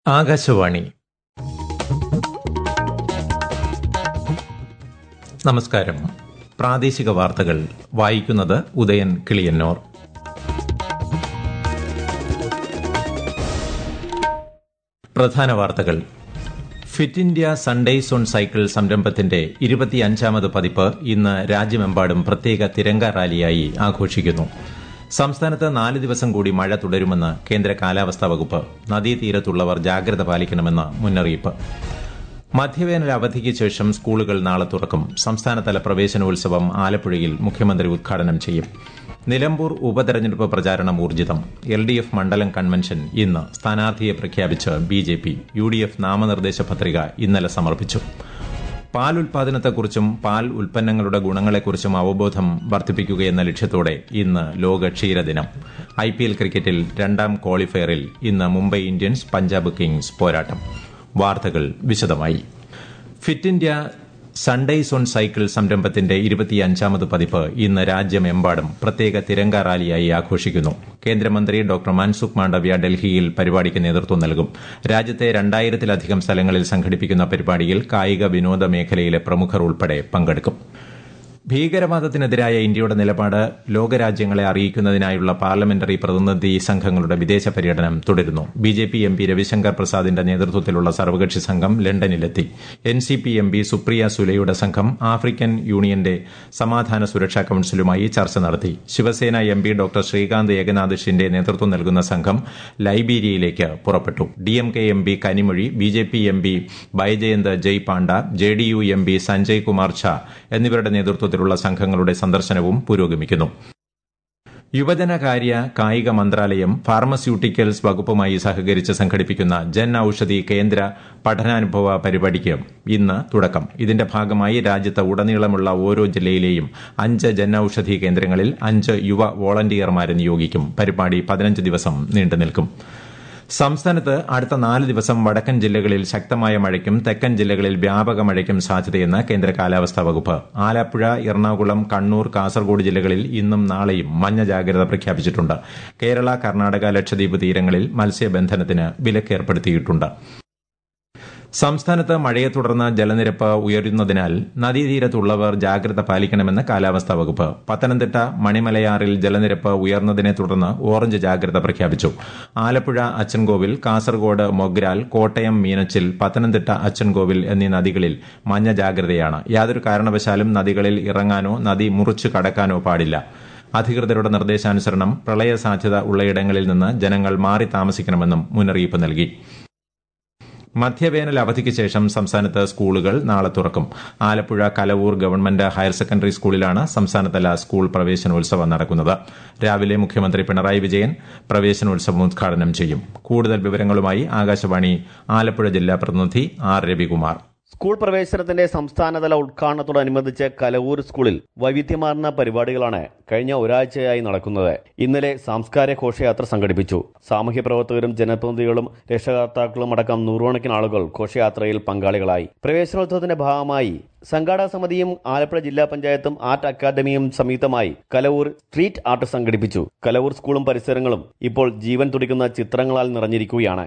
ആകാശവാണി നമസ്കാരം പ്രാദേശിക വാർത്തകൾ വായിക്കുന്നത് ഉദയൻ കിളിയന്നൂർ പ്രധാന വാർത്തകൾ Fit India Sundays on cycle സംരംഭത്തിന്റെ ഇരുപത്തിയഞ്ചാമത് പതിപ്പ് ഇന്ന് രാജ്യമെമ്പാടും പ്രത്യേക തിരങ്ക റാലിയായി ആഘോഷിക്കുന്നു സംസ്ഥാനത്ത് നാല് ദിവസം കൂടി മഴ തുടരുമെന്ന് കേന്ദ്ര കാലാവസ്ഥാ വകുപ്പ് നദീതീരത്തുള്ളവർ ജാഗ്രത പാലിക്കണമെന്ന് മുന്നറിയിപ്പ് മധ്യവേനൽ അവധിക്ക് ശേഷം സ്കൂളുകൾ നാളെ തുറക്കും സംസ്ഥാനതല പ്രവേശനോത്സവം ആലപ്പുഴയിൽ മുഖ്യമന്ത്രി ഉദ്ഘാടനം ചെയ്യും നിലമ്പൂർ ഉപതെരഞ്ഞെടുപ്പ് പ്രചാരണം ഊർജിതം എൽ ഡി എഫ് മണ്ഡലം കൺവെൻഷൻ ഇന്ന് സ്ഥാനാർത്ഥിയെ പ്രഖ്യാപിച്ച് B J P U D F നാമനിർദ്ദേശ പത്രിക ഇന്നലെ സമർപ്പിച്ചു പാൽ ഉൽപാദനത്തെക്കുറിച്ചും പാൽ ഉൽപ്പന്നങ്ങളുടെ ഗുണങ്ങളെക്കുറിച്ചും അവബോധം വർദ്ധിപ്പിക്കുകയെന്ന ലക്ഷ്യത്തോടെ ഇന്ന് ലോക ക്ഷീരദിനം ഐ പി എൽ ക്രിക്കറ്റിൽ രണ്ടാം ക്വാളിഫയറിൽ ഇന്ന് മുംബൈ ഇന്ത്യൻസ് പഞ്ചാബ് കിങ്സ് പോരാട്ടം വാർത്തകൾ വിശദമായി Fit India Sundays on cycle സംരംഭത്തിന്റെ ഇരുപത്തിയഞ്ചാമത് പതിപ്പ് ഇന്ന് രാജ്യമെമ്പാടും പ്രത്യേക തിരങ്ക റാലിയായി ആഘോഷിക്കുന്നു കേന്ദ്രമന്ത്രി ഡോക്ടർ മൻസുഖ് മാണ്ഡവ്യ ഡൽഹിയിൽ പരിപാടിക്ക് നേതൃത്വം നൽകും രാജ്യത്തെ രണ്ടായിരത്തിലധികം സ്ഥലങ്ങളിൽ സംഘടിപ്പിക്കുന്ന പരിപാടിയിൽ കായിക വിനോദ മേഖലയിലെ പ്രമുഖർ ഉൾപ്പെടെ പങ്കെടുക്കും ഭീകരവാദത്തിനെതിരായ ഇന്ത്യയുടെ നിലപാട് ലോകരാജ്യങ്ങളെ അറിയിക്കുന്നതിനായുള്ള പാർലമെന്ററി പ്രതിനിധി സംഘങ്ങളുടെ വിദേശ പര്യടനം തുടരുന്നു B J P M P Ravishankar പ്രസാദിന്റെ നേതൃത്വത്തിലുള്ള സർവകക്ഷി സംഘം ലണ്ടനിലെത്തി N C P M P Supriya സുലയുടെ സംഘം ആഫ്രിക്കൻ യൂണിയന്റെ സമാധാന സുരക്ഷാ കൌൺസിലുമായി ചർച്ച നടത്തി Shiv Sena M P doctor Shrikant Eknath Shinde നേതൃത്വം നൽകുന്ന സംഘം ലൈബീരിയയിലേക്ക് പുറപ്പെട്ടു D M K M P Kanimozhi B J P M P Baijayant Jay Panda J D U M P Sanjay Kumar Jha എന്നിവരുടെ നേതൃത്വത്തിലുള്ള സംഘങ്ങളുടെ സന്ദർശനവും പുരോഗമിക്കുന്നു യുവജനകാര്യ കായിക മന്ത്രാലയം ഫാർമസ്യൂട്ടിക്കൽസ് വകുപ്പുമായി സഹകരിച്ച് സംഘടിപ്പിക്കുന്ന ജൻ ഔഷധി കേന്ദ്ര പഠനാനുഭവ പരിപാടിക്ക് ഇന്ന് തുടക്കം ഇതിന്റെ ഭാഗമായി രാജ്യത്ത് ഉടനീളമുള്ള ഓരോ ജില്ലയിലെയും അഞ്ച് ജൻ ഔഷധി കേന്ദ്രങ്ങളിൽ അഞ്ച് യുവ വോളണ്ടിയർമാരെ നിയോഗിക്കും പരിപാടി പതിനഞ്ച് ദിവസം നീണ്ടുനിൽക്കും സംസ്ഥാനത്ത് അടുത്ത നാല് ദിവസം വടക്കൻ ജില്ലകളിൽ ശക്തമായ മഴയ്ക്കും തെക്കൻ ജില്ലകളിൽ വ്യാപക മഴയ്ക്കും സാധ്യതയെന്ന് കേന്ദ്ര കാലാവസ്ഥാ വകുപ്പ് ആലപ്പുഴ എറണാകുളം കണ്ണൂർ കാസർഗോഡ് ജില്ലകളിൽ ഇന്നും നാളെയും മഞ്ഞ ജാഗ്രത പ്രഖ്യാപിച്ചിട്ടുണ്ട് കേരള കർണാടക ലക്ഷദ്വീപ് തീരങ്ങളിൽ മത്സ്യബന്ധനത്തിന് വിലക്കേർപ്പെടുത്തിയിട്ടുണ്ട് സംസ്ഥാനത്ത് മഴയെ തുടർന്ന് ജലനിരപ്പ് ഉയരുന്നതിനാൽ നദീതീരത്തുള്ളവർ ജാഗ്രത പാലിക്കണമെന്ന് കാലാവസ്ഥാ വകുപ്പ് പത്തനംതിട്ട മണിമലയാറിൽ ജലനിരപ്പ് ഉയർന്നതിനെ തുടർന്ന് ഓറഞ്ച് ജാഗ്രത പ്രഖ്യാപിച്ചു ആലപ്പുഴ അച്ചൻകോവിൽ കാസർഗോഡ് മൊഗ്രാൽ കോട്ടയം മീനച്ചിൽ പത്തനംതിട്ട അച്ചൻകോവിൽ എന്നീ നദികളിൽ മഞ്ഞ ജാഗ്രതയാണ് യാതൊരു കാരണവശാലും നദികളിൽ ഇറങ്ങാനോ നദി മുറിച്ചു കടക്കാനോ പാടില്ല അധികൃതരുടെ നിർദ്ദേശാനുസരണം പ്രളയ സാധ്യത ഉള്ളയിടങ്ങളിൽ നിന്ന് ജനങ്ങൾ മാറി താമസിക്കണമെന്നും മുന്നറിയിപ്പ് നൽകി മധ്യവേനൽ അവധിക്ക് ശേഷം സംസ്ഥാനത്ത് സ്കൂളുകൾ നാളെ തുറക്കും Alappuzha Kalavoor government higher secondary സ്കൂളിലാണ് സംസ്ഥാനതല സ്കൂൾ പ്രവേശനോത്സവം നടക്കുന്നത് രാവിലെ മുഖ്യമന്ത്രി പിണറായി വിജയൻ പ്രവേശനോത്സവം ഉദ്ഘാടനം ചെയ്യും കൂടുതൽ വിവരങ്ങളുമായി ആകാശവാണി ആലപ്പുഴ ജില്ലാ പ്രതിനിധി ആർ രവികുമാർ സ്കൂൾ പ്രവേശനത്തിന്റെ സംസ്ഥാനതല ഉദ്ഘാടനത്തോടനുബന്ധിച്ച് കലവൂർ സ്കൂളിൽ വൈവിധ്യമാർന്ന പരിപാടികളാണ് കഴിഞ്ഞ ഒരാഴ്ചയായി നടക്കുന്നത് ഇന്നലെ സാംസ്കാരിക ഘോഷയാത്ര സംഘടിപ്പിച്ചു സാമൂഹ്യ പ്രവർത്തകരും ജനപ്രതിനിധികളും രക്ഷകർത്താക്കളും അടക്കം നൂറുകണക്കിന് ആളുകൾ ഘോഷയാത്രയിൽ പങ്കാളികളായി പ്രവേശനോത്സവത്തിന്റെ ഭാഗമായി സംഘാടക സമിതിയും ആലപ്പുഴ ജില്ലാ പഞ്ചായത്തും ആർട്ട് അക്കാദമിയും സംയുക്തമായി കലവൂർ സ്ട്രീറ്റ് ആർട്ട് സംഘടിപ്പിച്ചു കലവൂർ സ്കൂളും പരിസരങ്ങളും ഇപ്പോൾ ജീവൻ തുടിക്കുന്ന ചിത്രങ്ങളാൽ നിറഞ്ഞിരിക്കുകയാണ്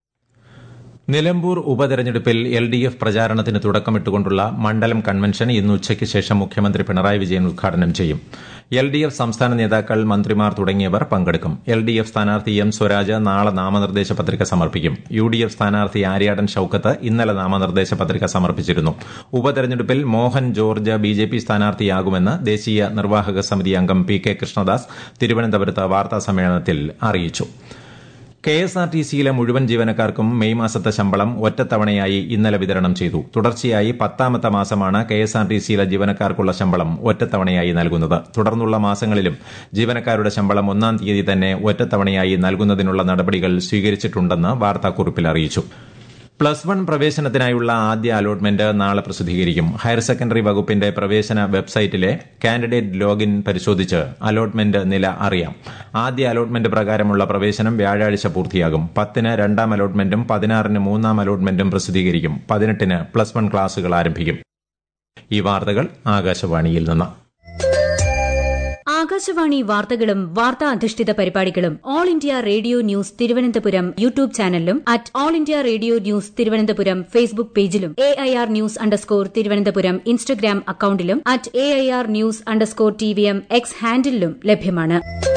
നിലമ്പൂർ ഉപതെരഞ്ഞെടുപ്പിൽ എൽ ഡി എഫ് പ്രചാരണത്തിന് തുടക്കമിട്ടുകൊണ്ടുള്ള മണ്ഡലം കൺവെൻഷൻ ഇന്ന് ഉച്ചയ്ക്ക് ശേഷം മുഖ്യമന്ത്രി പിണറായി വിജയൻ ഉദ്ഘാടനം ചെയ്യും എൽ ഡി എഫ് സംസ്ഥാന നേതാക്കൾ മന്ത്രിമാർ തുടങ്ങിയവർ പങ്കെടുക്കും എൽ ഡി എഫ് സ്ഥാനാർത്ഥി എം സ്വരാജ് നാളെ നാമനിർദ്ദേശ പത്രിക സമർപ്പിക്കും യു ഡി എഫ് സ്ഥാനാർത്ഥി ആര്യാടൻ ഷൌക്കത്ത് ഇന്നലെ നാമനിർദ്ദേശ പത്രിക സമർപ്പിച്ചിരുന്നു ഉപതെരഞ്ഞെടുപ്പിൽ Mohan George B J P സ്ഥാനാർത്ഥിയാകുമെന്ന് ദേശീയ നിർവാഹക സമിതി അംഗം പി കെ കൃഷ്ണദാസ് തിരുവനന്തപുരത്ത് വാർത്താസമ്മേളനത്തിൽ അറിയിച്ചു കെ എസ് ആർ ടി സിയിലെ മുഴുവൻ ജീവനക്കാർക്കും മെയ് മാസത്തെ ശമ്പളം ഒറ്റത്തവണയായി ഇന്നലെ വിതരണം ചെയ്തു തുടർച്ചയായി പത്താമത്തെ മാസമാണ് കെ എസ് ആർ ടി സിയിലെ ജീവനക്കാർക്കുള്ള ശമ്പളം ഒറ്റത്തവണയായി നൽകുന്നത് തുടർന്നുള്ള മാസങ്ങളിലും ജീവനക്കാരുടെ ശമ്പളം ഒന്നാം തീയതി തന്നെ ഒറ്റത്തവണയായി നൽകുന്നതിനുള്ള നടപടികൾ സ്വീകരിച്ചിട്ടുണ്ടെന്ന് വാർത്താക്കുറിപ്പിൽ അറിയിച്ചു പ്ലസ് വൺ പ്രവേശനത്തിനായുള്ള ആദ്യ അലോട്ട്മെന്റ് നാളെ പ്രസിദ്ധീകരിക്കും ഹയർ സെക്കൻഡറി വകുപ്പിന്റെ പ്രവേശന വെബ്സൈറ്റിലെ കാൻഡിഡേറ്റ് ലോഗിൻ പരിശോധിച്ച് അലോട്ട്മെന്റ് നില അറിയാം ആദ്യ അലോട്ട്മെന്റ് പ്രകാരമുള്ള പ്രവേശനം വ്യാഴാഴ്ച പൂർത്തിയാകും പത്തിന് രണ്ടാം അലോട്ട്മെന്റും പതിനാറിന് മൂന്നാം അലോട്ട്മെന്റും പ്രസിദ്ധീകരിക്കും പതിനെട്ടിന് പ്ലസ് വൺ ക്ലാസുകൾ ആരംഭിക്കും ഈ വാർത്തകൾ ആകാശവാണിയിൽ നിന്ന് ആകാശവാണി വാർത്തകളും വാർത്താ അധിഷ്ഠിത പരിപാടികളും All India Radio News Thiruvananthapuram YouTube ചാനലിലും at All India Radio News Thiruvananthapuram Facebook പേജിലും A I R news underscore Thiruvananthapuram Instagram അക്കൌണ്ടിലും at A I R news underscore T V M X ഹാൻഡിലും ലഭ്യമാണ്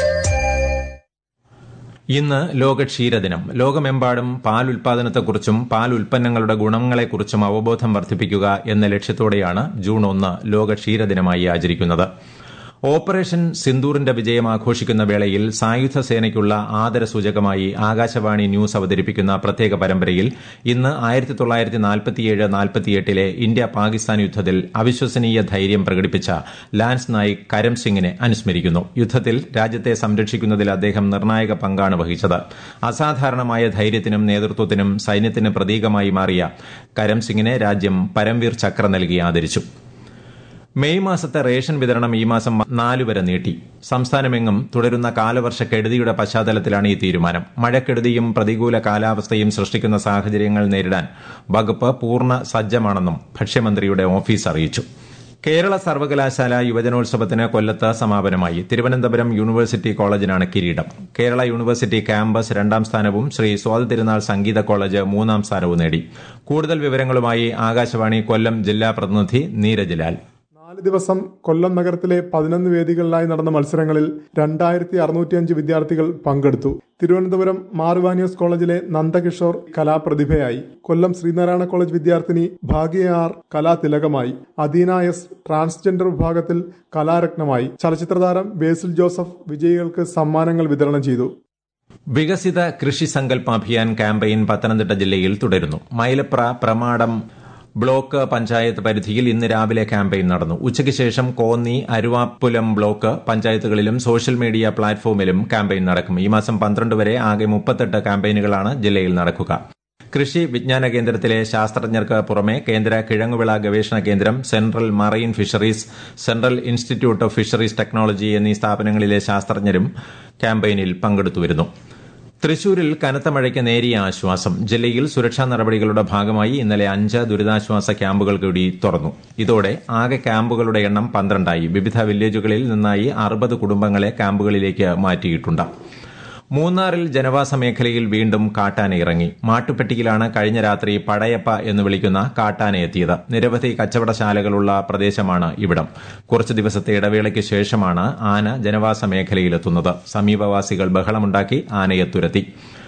ഇന്ന് ലോക ക്ഷീരദിനം ലോകമെമ്പാടും പാൽ ഉൽപാദനത്തെക്കുറിച്ചും പാൽ ഉൽപ്പന്നങ്ങളുടെ ഗുണങ്ങളെക്കുറിച്ചും അവബോധം വർദ്ധിപ്പിക്കുക എന്ന ലക്ഷ്യത്തോടെയാണ് ജൂൺ ഒന്ന് ലോക ക്ഷീരദിനമായി ആചരിക്കുന്നത് ഓപ്പറേഷൻ സിന്ദൂറിന്റെ വിജയം ആഘോഷിക്കുന്ന വേളയിൽ സായുധ സേനയ്ക്കുള്ള ആദരസൂചകമായി ആകാശവാണി ന്യൂസ് അവതരിപ്പിക്കുന്ന പ്രത്യേക പരമ്പരയിൽ ഇന്ന് ആയിരത്തി തൊള്ളായിരത്തി നാൽപ്പത്തിയേഴ് നാൽപ്പത്തിയെട്ടിലെ ഇന്ത്യ പാകിസ്ഥാൻ യുദ്ധത്തിൽ അവിശ്വസനീയ ധൈര്യം പ്രകടിപ്പിച്ച ലാൻസ് നായിക് കരം സിംഗിനെ അനുസ്മരിക്കുന്നു യുദ്ധത്തിൽ രാജ്യത്തെ സംരക്ഷിക്കുന്നതിൽ അദ്ദേഹം നിർണായക പങ്കാണ് വഹിച്ചത് അസാധാരണമായ ധൈര്യത്തിനും നേതൃത്വത്തിനും സൈന്യത്തിന് പ്രതീകമായി മാറിയ കരം സിംഗിനെ രാജ്യം പരംവീർ ചക്ര നൽകി ആദരിച്ചു മെയ് മാസത്തെ റേഷൻ വിതരണം ഈ മാസം നാലു വരെ നീട്ടി സംസ്ഥാനമെങ്ങും തുടരുന്ന കാലവർഷക്കെടുതിയുടെ പശ്ചാത്തലത്തിലാണ് ഈ തീരുമാനം മഴക്കെടുതിയും പ്രതികൂല കാലാവസ്ഥയും സൃഷ്ടിക്കുന്ന സാഹചര്യങ്ങൾ നേരിടാൻ വകുപ്പ് പൂർണ്ണ സജ്ജമാണെന്നും ഭക്ഷ്യമന്ത്രിയുടെ ഓഫീസ് അറിയിച്ചു കേരള സർവകലാശാല യുവജനോത്സവത്തിന് കൊല്ലത്ത് സമാപനമായി തിരുവനന്തപുരം യൂണിവേഴ്സിറ്റി കോളേജിനാണ് കിരീടം കേരള യൂണിവേഴ്സിറ്റി ക്യാമ്പസ് രണ്ടാം സ്ഥാനവും ശ്രീ സ്വാതി തിരുനാൾ സംഗീത കോളേജ് മൂന്നാം സ്ഥാനവും നേടി കൂടുതൽ വിവരങ്ങളുമായി ആകാശവാണി കൊല്ലം ജില്ലാ പ്രതിനിധി നീരജ് ലാൽ നാല് ദിവസം കൊല്ലം നഗരത്തിലെ പതിനൊന്ന് വേദികളിലായി നടന്ന മത്സരങ്ങളിൽ രണ്ടായിരത്തി അറുന്നൂറ്റിയഞ്ച് വിദ്യാർത്ഥികൾ പങ്കെടുത്തു തിരുവനന്തപുരം മാറുവാനിയസ് കോളേജിലെ നന്ദകിഷോർ കലാപ്രതിഭയായി കൊല്ലം ശ്രീനാരായണ കോളേജ് വിദ്യാർത്ഥിനി ഭാഗ്യ ആർ കലാതിലകമായി അദീന എസ് ട്രാൻസ്ജെൻഡർ വിഭാഗത്തിൽ കലാരത്നമായി ചലച്ചിത്രതാരം ബേസിൽ ജോസഫ് വിജയികൾക്ക് സമ്മാനങ്ങൾ വിതരണം ചെയ്തു വികസിത കൃഷി സങ്കല്പ അഭിയാൻ ക്യാമ്പയിൻ പത്തനംതിട്ട ജില്ലയിൽ തുടരുന്നു മൈലപ്ര പ്രമാടം ബ്ലോക്ക് പഞ്ചായത്ത് പരിധിയിൽ ഇന്ന് രാവിലെ ക്യാമ്പയിൻ നടന്നു ഉച്ചയ്ക്ക് ശേഷം കോന്നി അരുവാപ്പുലം ബ്ലോക്ക് പഞ്ചായത്തുകളിലും സോഷ്യൽ മീഡിയ പ്ലാറ്റ്ഫോമിലും ക്യാമ്പയിൻ നടക്കും ഈ മാസം പന്ത്രണ്ട് വരെ ആകെ മുപ്പത്തെട്ട് ക്യാമ്പയിനുകളാണ് ജില്ലയിൽ നടക്കുക കൃഷി വിജ്ഞാന കേന്ദ്രത്തിലെ ശാസ്ത്രജ്ഞർക്ക് പുറമെ കേന്ദ്ര കിഴങ്ങുവിള ഗവേഷണ കേന്ദ്രം central marine fisheries central institute of fisheries technology എന്നീ സ്ഥാപനങ്ങളിലെ ശാസ്ത്രജ്ഞരും ക്യാമ്പയിനിൽ പങ്കെടുത്തുവരുന്നു തൃശൂരിൽ കനത്ത മഴയ്ക്ക് നേരിയ ആശ്വാസം ജില്ലയിൽ സുരക്ഷാ നടപടികളുടെ ഭാഗമായി ഇന്നലെ അഞ്ച് ദുരിതാശ്വാസ ക്യാമ്പുകൾ കൂടി തുറന്നു ഇതോടെ ആകെ ക്യാമ്പുകളുടെ എണ്ണം പന്ത്രണ്ടായി വിവിധ വില്ലേജുകളിൽ നിന്നായി അറുപത് കുടുംബങ്ങളെ ക്യാമ്പുകളിലേക്ക് മാറ്റിയിട്ടുണ്ട് മൂന്നാറിൽ ജനവാസ മേഖലയിൽ വീണ്ടും കാട്ടാന ഇറങ്ങി മാട്ടുപ്പെട്ടിയിലാണ് കഴിഞ്ഞ രാത്രി പടയപ്പ എന്ന് വിളിക്കുന്ന കാട്ടാന എത്തിയത് നിരവധി കച്ചവടശാലകളുള്ള പ്രദേശമാണ് ഇവിടം കുറച്ചു ദിവസത്തെ ഇടവേളയ്ക്ക് ശേഷമാണ് ആന ജനവാസ മേഖലയിലെത്തുന്നത് സമീപവാസികൾ ബഹളമുണ്ടാക്കി ആനയെ തുരത്തി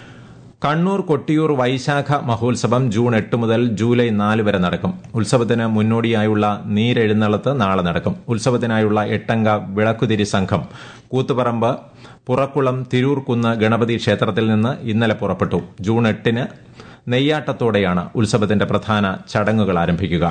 കണ്ണൂർ കൊട്ടിയൂർ വൈശാഖ മഹോത്സവം ജൂൺ എട്ട് മുതൽ ജൂലൈ നാല് വരെ നടക്കും ഉത്സവത്തിന് മുന്നോടിയായുള്ള നീരെഴുന്നള്ളത്ത് നാളെ നടക്കും ഉത്സവത്തിനായുള്ള എട്ടംഗ വിളക്കുതിരി സംഘം കൂത്തുപറമ്പ് പുറക്കുളം തിരൂർകുന്ന് ഗണപതി ക്ഷേത്രത്തിൽ നിന്ന് ഇന്നലെ പുറപ്പെട്ടു ജൂൺ എട്ടിന് നെയ്യാട്ടത്തോടെയാണ് ഉത്സവത്തിന്റെ പ്രധാന ചടങ്ങുകൾ ആരംഭിക്കുക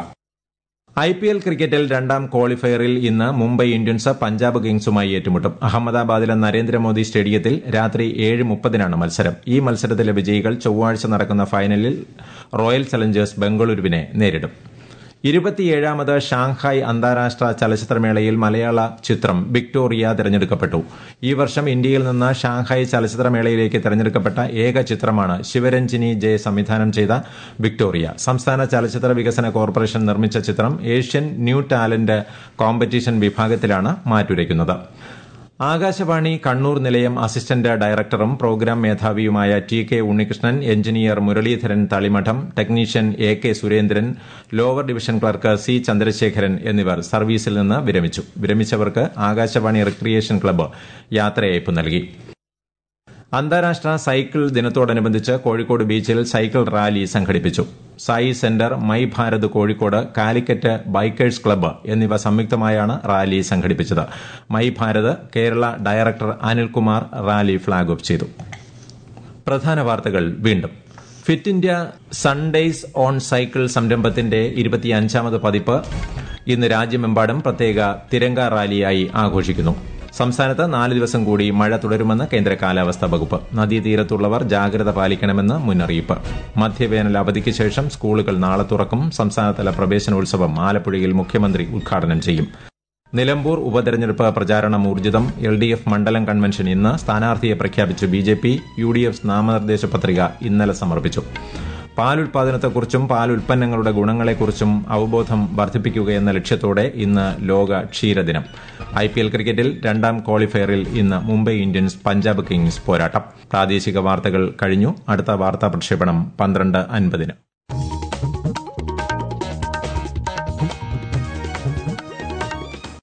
ഐ പി എൽ ക്രിക്കറ്റിൽ രണ്ടാം ക്വാളിഫയറിൽ ഇന്ന് മുംബൈ ഇന്ത്യൻസ് പഞ്ചാബ് കിങ്സുമായി ഏറ്റുമുട്ടും അഹമ്മദാബാദിലെ നരേന്ദ്രമോദി സ്റ്റേഡിയത്തിൽ രാത്രി ഏഴ് മുപ്പതിനാണ് മത്സരം ഈ മത്സരത്തിലെ വിജയികൾ ചൊവ്വാഴ്ച നടക്കുന്ന ഫൈനലിൽ റോയൽ ചലഞ്ചേഴ്സ് ബംഗളൂരുവിനെ നേരിടും ഇരുപത്തിയേഴാമത് ഷാങ്ഹായ് അന്താരാഷ്ട്ര ചലച്ചിത്രമേളയിൽ മലയാള ചിത്രം വിക്ടോറിയ തിരഞ്ഞെടുക്കപ്പെട്ടു ഈ വർഷം ഇന്ത്യയിൽ നിന്ന് ഷാങ്ഹായ് ചലച്ചിത്രമേളയിലേക്ക് തിരഞ്ഞെടുക്കപ്പെട്ട ഏക ചിത്രമാണ് ശിവരഞ്ജിനി ജെ സംവിധാനം ചെയ്ത വിക്ടോറിയ സംസ്ഥാന ചലച്ചിത്ര വികസന കോർപ്പറേഷൻ നിർമ്മിച്ച ചിത്രം ഏഷ്യൻ ന്യൂ ടാലന്റ് കോമ്പറ്റീഷൻ വിഭാഗത്തിലാണ് മാറ്റുരയ്ക്കുന്നത് ആകാശവാണി കണ്ണൂർ നിലയം അസിസ്റ്റന്റ് ഡയറക്ടറും പ്രോഗ്രാം മേധാവിയുമായ T K Unnikrishnan engineer Muraleedharan Thalimadam technician A K Surendran lower division clerk C Chandrasekharan എന്നിവർ സർവീസിൽ നിന്ന് വിരമിച്ചു വിരമിച്ചവർക്ക് ആകാശവാണി റിക്രിയേഷൻ ക്ലബ്ബ് യാത്രയയപ്പ് നൽകി അന്താരാഷ്ട്ര സൈക്കിൾ ദിനത്തോടനുബന്ധിച്ച് കോഴിക്കോട് ബീച്ചിൽ സൈക്കിൾ റാലി സംഘടിപ്പിച്ചു Sai centre my Bharat Kozhikode Calicut bikers club എന്നിവ സംയുക്തമായാണ് റാലി സംഘടിപ്പിച്ചത് my Bharat Kerala director Anilkumar rally flag off ചെയ്തു പ്രധാന വാർത്തകൾ വീണ്ടും Fit India Sundays on cycle സംരംഭത്തിന്റെ ഇരുപത്തിയഞ്ചാമത് പതിപ്പ് ഇന്ന് രാജ്യമെമ്പാടും പ്രത്യേക തിരങ്ക റാലിയായി ആഘോഷിക്കുന്നു സംസ്ഥാനത്ത് നാല് ദിവസം കൂടി മഴ തുടരുമെന്ന് കേന്ദ്ര കാലാവസ്ഥാ വകുപ്പ് നദീതീരത്തുള്ളവർ ജാഗ്രത പാലിക്കണമെന്ന് മുന്നറിയിപ്പ് മധ്യവേനൽ അവധിക്ക് ശേഷം സ്കൂളുകൾ നാളെ തുറക്കും സംസ്ഥാനതല പ്രവേശനോത്സവം ആലപ്പുഴയിൽ മുഖ്യമന്ത്രി ഉദ്ഘാടനം ചെയ്യും നിലമ്പൂർ ഉപതെരഞ്ഞെടുപ്പ് പ്രചാരണം ഊർജിതം എൽ ഡി എഫ് മണ്ഡലം കൺവെൻഷൻ ഇന്ന് സ്ഥാനാർത്ഥിയെ പ്രഖ്യാപിച്ചു B J P U D F നാമനിർദ്ദേശ പത്രിക ഇന്നലെ സമർപ്പിച്ചു പാൽ ഉൽപാദനത്തെക്കുറിച്ചും പാൽ ഉൽപ്പന്നങ്ങളുടെ ഗുണങ്ങളെക്കുറിച്ചും അവബോധം വർദ്ധിപ്പിക്കുക എന്ന ലക്ഷ്യത്തോടെ ഇന്ന് ലോക ക്ഷീരദിനം ഐ പി എൽ ക്രിക്കറ്റിൽ രണ്ടാം ക്വാളിഫയറിൽ ഇന്ന് മുംബൈ ഇന്ത്യൻസ് പഞ്ചാബ് കിങ്സ് പോരാട്ടം പ്രാദേശിക വാർത്തകൾ കഴിഞ്ഞു അടുത്ത വാർത്താ പ്രക്ഷേപണം പന്ത്രണ്ട് അൻപതിന്